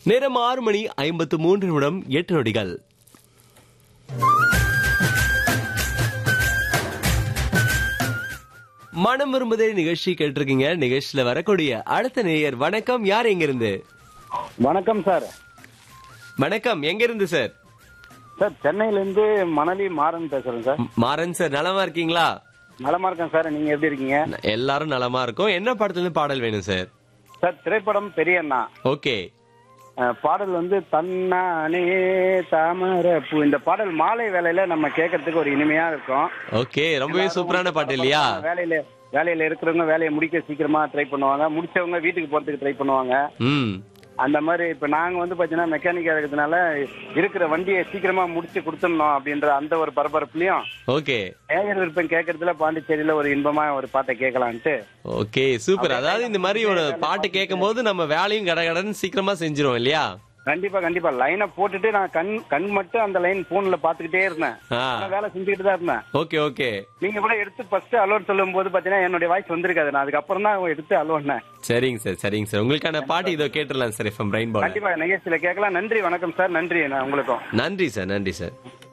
நேரம் ஆறு மணி ஐம்பத்து மூன்று நிமிடம் எட்டு நொடிகள் மனம் விரும்புதே நிகழ்ச்சி கேட்டிருக்கீங்க நிகழ்ச்சியில வரக்கூடிய அடுத்த நேயர் வணக்கம் யார் எங்க இருந்து வணக்கம் சார் வணக்கம் எங்க இருந்து சார் சார் சென்னையில இருந்து மணலி மாறன் பேசுறேன் சார் மாறன் சார் நலமா இருக்கீங்களா நலமா இருக்கேன் சார் நீங்க எப்படி இருக்கீங்க எல்லாரும் நலமா இருக்கோம் என்ன படத்துல இருந்து பாடல் வேணும் சார் சார் திரைப்படம் பெரிய அண்ணா ஓகே அஹ், பாடல் வந்து தன்னானே தாமரை பூ இந்த பாடல் மாலை வேலையில நம்ம கேட்கறதுக்கு ஒரு இனிமையா இருக்கும் ஓகே ரொம்பவே சூப்பரான பாட்டு இல்லையா வேலையில வேலையில இருக்கிறவங்க வேலையை முடிக்க சீக்கிரமா ட்ரை பண்ணுவாங்க முடிச்சவங்க வீட்டுக்கு போறதுக்கு ட்ரை பண்ணுவாங்க ம் அந்த மாதிரி இப்ப நாங்க வந்து பாத்தீங்கன்னா மெக்கானிக்கா இருக்கிறதுனால இருக்கிற வண்டியை சீக்கிரமா முடிச்சு கொடுத்துடணும் அப்படின்ற அந்த ஒரு பரபரப்புலயும் ஓகே நேயர் விருப்பம் கேட்கறதுல பாண்டிச்சேரியில ஒரு இன்பமா ஒரு பாட்டை கேட்கலான்ட்டு ஓகே சூப்பர் அதாவது இந்த மாதிரி ஒரு பாட்டு கேட்கும் போது நம்ம வேலையும் கடகடன்னு சீக்கிரமா செஞ்சிரும் இல்லையா கண்டிப்பா கண்டிப்பா லைனை போட்டுட்டு நான் கண் கண் மட்டும் அந்த லைன் போன்ல பாத்துக்கிட்டே இருந்தேன் ஆ ஆனா வேலை செஞ்சுக்கிட்டு தான் இருந்தேன் ஓகே ஓகே நீங்க கூட எடுத்து ஃபர்ஸ்ட் அலோன் சொல்லும் போது பாத்தீங்கன்னா என்னுடைய வாய்ஸ் வந்திருக்காது நான் அதுக்கப்புறம் தான் எடுத்து அலோன்னேன் சரிங்க சார் சரிங்க சார் உங்களுக்கான பாட்டு இதோ கேட்டுடலாம் சார் எஃப்எம் பிரைன் பால் கண்டிப்பா நிகழ்ச்சியில கேட்கலாம் நன்றி வணக்கம் சார் நன்றி நான் உங்களுக்கும் நன்றி சார் நன்றி சார்